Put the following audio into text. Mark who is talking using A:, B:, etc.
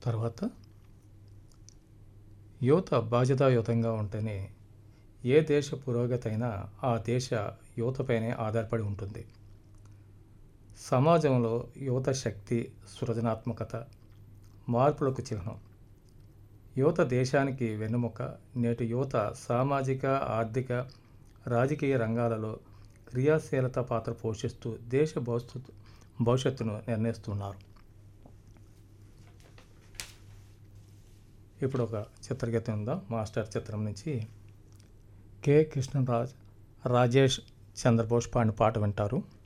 A: తర్వాత యువత బాధ్యతాయుతంగా ఉంటేనే ఏ దేశ పురోగతి అయినా ఆ దేశ యువతపైనే ఆధారపడి ఉంటుంది సమాజంలో యువత శక్తి సృజనాత్మకత మార్పులకు చిహ్నం యువత దేశానికి వెన్నెముక నేటి యువత సామాజిక ఆర్థిక రాజకీయ రంగాలలో క్రియాశీలత పాత్ర పోషిస్తూ దేశ భవిష్యత్తు భవిష్యత్తును నిర్ణయిస్తున్నారు ఇప్పుడు ఒక చిత్రగీతం ఉందా మాస్టర్ చిత్రం నుంచి కె కృష్ణరాజ్ రాజేష్ చంద్రబోస్ పాడిన పాట వింటారు